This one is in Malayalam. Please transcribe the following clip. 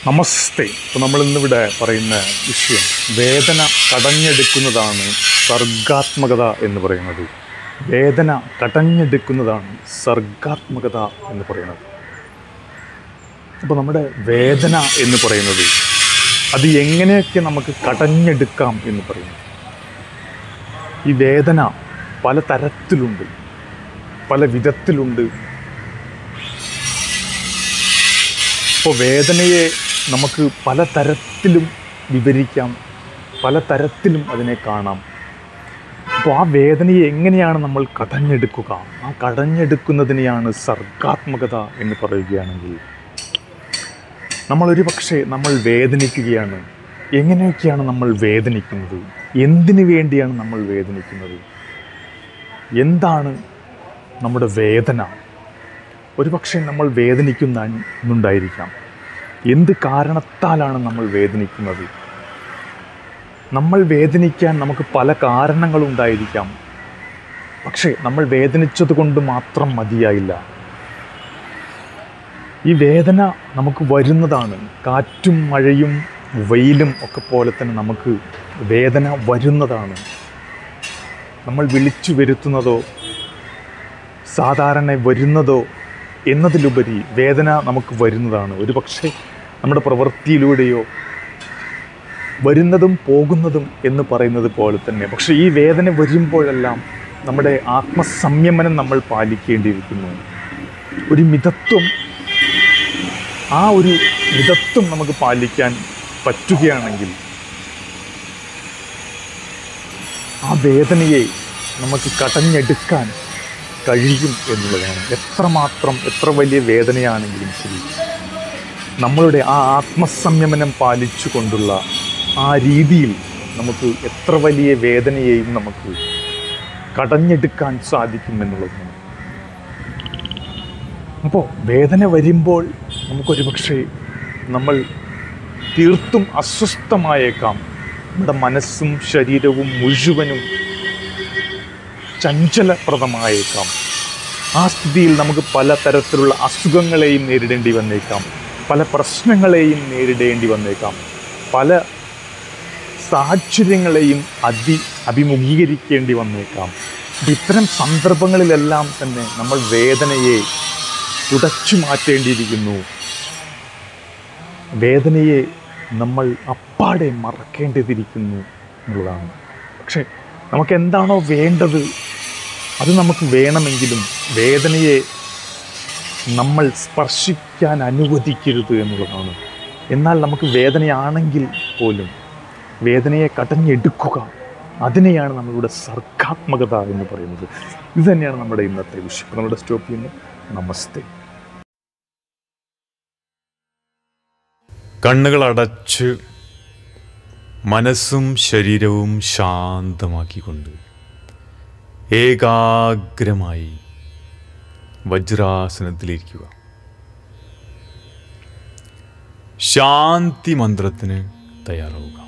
നമസ്തേ ഇപ്പോൾ നമ്മൾ ഇന്നിവിടെ പറയുന്ന വിഷയം വേദന കടഞ്ഞെടുക്കുന്നതാണ് സർഗാത്മകത എന്ന് പറയുന്നത് വേദന കടഞ്ഞെടുക്കുന്നതാണ് സർഗാത്മകത എന്ന് പറയുന്നത് അപ്പോൾ നമ്മുടെ വേദന എന്ന് പറയുന്നത് അത് എങ്ങനെയൊക്കെ നമുക്ക് കടഞ്ഞെടുക്കാം എന്ന് പറയുന്നു ഈ വേദന പല തരത്തിലുണ്ട് പല വിധത്തിലുണ്ട് അപ്പോൾ വേദനയെ നമുക്ക് പല തരത്തിലും വിവരിക്കാം പല തരത്തിലും അതിനെ കാണാം അപ്പോൾ ആ വേദനയെ എങ്ങനെയാണ് നമ്മൾ കടഞ്ഞെടുക്കുക ആ കടഞ്ഞെടുക്കുന്നതിനെയാണ് സർഗാത്മകത എന്ന് പറയുകയാണെങ്കിൽ നമ്മളൊരു പക്ഷേ നമ്മൾ വേദനിക്കുകയാണ് എങ്ങനെയൊക്കെയാണ് നമ്മൾ വേദനിക്കുന്നത് എന്തിനു വേണ്ടിയാണ് നമ്മൾ വേദനിക്കുന്നത് എന്താണ് നമ്മുടെ വേദന ഒരുപക്ഷെ നമ്മൾ വേദനിക്കുന്നുണ്ടായിരിക്കാം എന്ത് കാരണത്താലാണ് നമ്മൾ വേദനിക്കുന്നത് നമ്മൾ വേദനിക്കാൻ നമുക്ക് പല കാരണങ്ങളുണ്ടായിരിക്കാം പക്ഷേ നമ്മൾ വേദനിച്ചത് കൊണ്ട് മാത്രം മതിയായില്ല ഈ വേദന നമുക്ക് വരുന്നതാണ് കാറ്റും മഴയും വെയിലും ഒക്കെ പോലെ തന്നെ നമുക്ക് വേദന വരുന്നതാണ് നമ്മൾ വിളിച്ചു വരുത്തുന്നതോ സാധാരണ വരുന്നതോ എന്നതിലുപരി വേദന നമുക്ക് വരുന്നതാണ് ഒരു പക്ഷേ നമ്മുടെ പ്രവൃത്തിയിലൂടെയോ വരുന്നതും പോകുന്നതും എന്ന് പറയുന്നത് പോലെ തന്നെ പക്ഷേ ഈ വേദന വരുമ്പോഴെല്ലാം നമ്മുടെ ആത്മസംയമനം നമ്മൾ പാലിക്കേണ്ടിയിരിക്കുന്നു ഒരു മിതത്വം ആ ഒരു മിതത്വം നമുക്ക് പാലിക്കാൻ പറ്റുകയാണെങ്കിൽ ആ വേദനയെ നമുക്ക് കടഞ്ഞെടുക്കാൻ കഴിയും എന്നുള്ളതാണ് എത്രമാത്രം എത്ര വലിയ വേദനയാണെങ്കിലും ശരി നമ്മളുടെ ആ ആത്മസംയമനം പാലിച്ചുകൊണ്ടുള്ള ആ രീതിയിൽ നമുക്ക് എത്ര വലിയ വേദനയെയും നമുക്ക് കടഞ്ഞെടുക്കാൻ സാധിക്കും എന്നുള്ളതാണ് അപ്പോൾ വേദന വരുമ്പോൾ നമുക്കൊരു പക്ഷേ നമ്മൾ തീർത്തും അസ്വസ്ഥമായേക്കാം നമ്മുടെ മനസ്സും ശരീരവും മുഴുവനും ചഞ്ചലപ്രദമായേക്കാം ആ സ്ഥിതിയിൽ നമുക്ക് പല തരത്തിലുള്ള അസുഖങ്ങളെയും നേരിടേണ്ടി വന്നേക്കാം പല പ്രശ്നങ്ങളെയും നേരിടേണ്ടി വന്നേക്കാം പല സാഹചര്യങ്ങളെയും അതി അഭിമുഖീകരിക്കേണ്ടി വന്നേക്കാം അപ്പം ഇത്തരം സന്ദർഭങ്ങളിലെല്ലാം തന്നെ നമ്മൾ വേദനയെ തുടച്ചു മാറ്റേണ്ടിയിരിക്കുന്നു വേദനയെ നമ്മൾ അപ്പാടെ മറക്കേണ്ടതിരിക്കുന്നു എന്നുള്ളതാണ് പക്ഷേ നമുക്ക് എന്താണോ വേണ്ടത് അത് നമുക്ക് വേണമെങ്കിലും വേദനയെ നമ്മൾ സ്പർശിക്കാൻ അനുവദിക്കരുത് എന്നുള്ളതാണ് എന്നാൽ നമുക്ക് വേദനയാണെങ്കിൽ പോലും വേദനയെ കടഞ്ഞെടുക്കുക അതിനെയാണ് നമ്മളുടെ സർഗാത്മകത എന്ന് പറയുന്നത് ഇത് തന്നെയാണ് നമ്മുടെ ഇന്നത്തെ വിഷയം അപ്പോൾ നമ്മുടെ സ്റ്റോപ്പ് ചെയ്യുന്നു നമസ്തേ കണ്ണുകൾ അടച്ച് മനസ്സും ശരീരവും ശാന്തമാക്കിക്കൊണ്ട് ഏകാഗ്രമായി വജ്രാസനത്തിലിരിക്കുക ശാന്തി മന്ത്രത്തിന് തയ്യാറാവുക